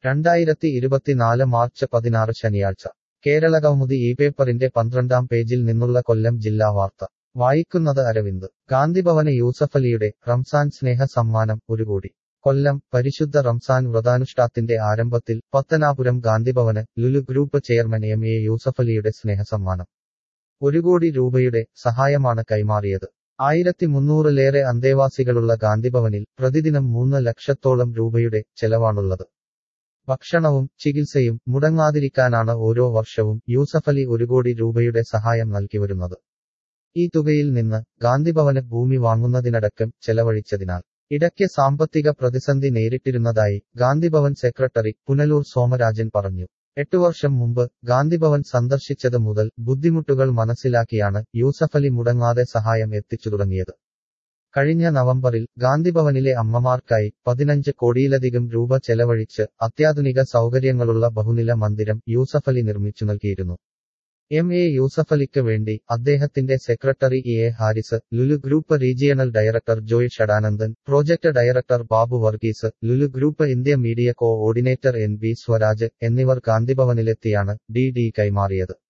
രണ്ടായിരത്തി ഇരുപത്തിനാല് മാർച്ച് പതിനാറ് ശനിയാഴ്ച കേരളകൗമുദി ഈ പേപ്പറിന്റെ പന്ത്രണ്ടാം പേജിൽ നിന്നുള്ള കൊല്ലം ജില്ലാ വാർത്ത വായിക്കുന്നത് അരവിന്ദ് ഗാന്ധിഭവന് യൂസഫലിയുടെ റംസാൻ സ്നേഹ സമ്മാനം ഒരു കോടി കൊല്ലം പരിശുദ്ധ റംസാൻ വ്രതാനുഷ്ഠാത്തിന്റെ ആരംഭത്തിൽ പത്തനാപുരം ഗാന്ധിഭവന് Lulu group chairman M A യൂസഫലിയുടെ സ്നേഹസമ്മാനം ഒരു കോടി രൂപയുടെ സഹായമാണ് കൈമാറിയത് ആയിരത്തി മുന്നൂറിലേറെ അന്തേവാസികളുള്ള ഗാന്ധിഭവനിൽ പ്രതിദിനം മൂന്ന് ലക്ഷത്തോളം രൂപയുടെ ചെലവാണുള്ളത് ഭക്ഷണവും ചികിത്സയും മുടങ്ങാതിരിക്കാനാണ് ഓരോ വർഷവും യൂസഫലി ഒരു കോടി രൂപയുടെ സഹായം നൽകിവരുന്നത് ഈ തുകയിൽ നിന്ന് ഗാന്ധിഭവന് ഭൂമി വാങ്ങുന്നതിനടക്കം ചെലവഴിച്ചതിനാൽ ഇടയ്ക്ക് സാമ്പത്തിക പ്രതിസന്ധി നേരിട്ടിരുന്നതായി ഗാന്ധിഭവൻ സെക്രട്ടറി പുനലൂർ സോമരാജൻ പറഞ്ഞു എട്ടു വർഷം മുമ്പ് ഗാന്ധിഭവൻ സന്ദർശിച്ചത് മുതൽ ബുദ്ധിമുട്ടുകൾ മനസ്സിലാക്കിയാണ് യൂസഫലി മുടങ്ങാതെ സഹായം എത്തിച്ചു തുടങ്ങിയത് കഴിഞ്ഞ നവംബറിൽ ഗാന്ധിഭവനിലെ അമ്മമാർക്കായി പതിനഞ്ച് കോടിയിലധികം രൂപ ചെലവഴിച്ച് അത്യാധുനിക സൗകര്യങ്ങളുള്ള ബഹുനില മന്ദിരം യൂസഫലി നിർമ്മിച്ചു നൽകിയിരുന്നു എം എ യൂസഫലിക്ക് വേണ്ടി അദ്ദേഹത്തിന്റെ secretary E A Haris Lulu group regional director Joy Shadanandan project director Babu Varghese Lulu group India media coordinator N B Swaraj എന്നിവർ ഗാന്ധിഭവനിലെത്തിയാണ് ഡി ഡി കൈമാറിയത്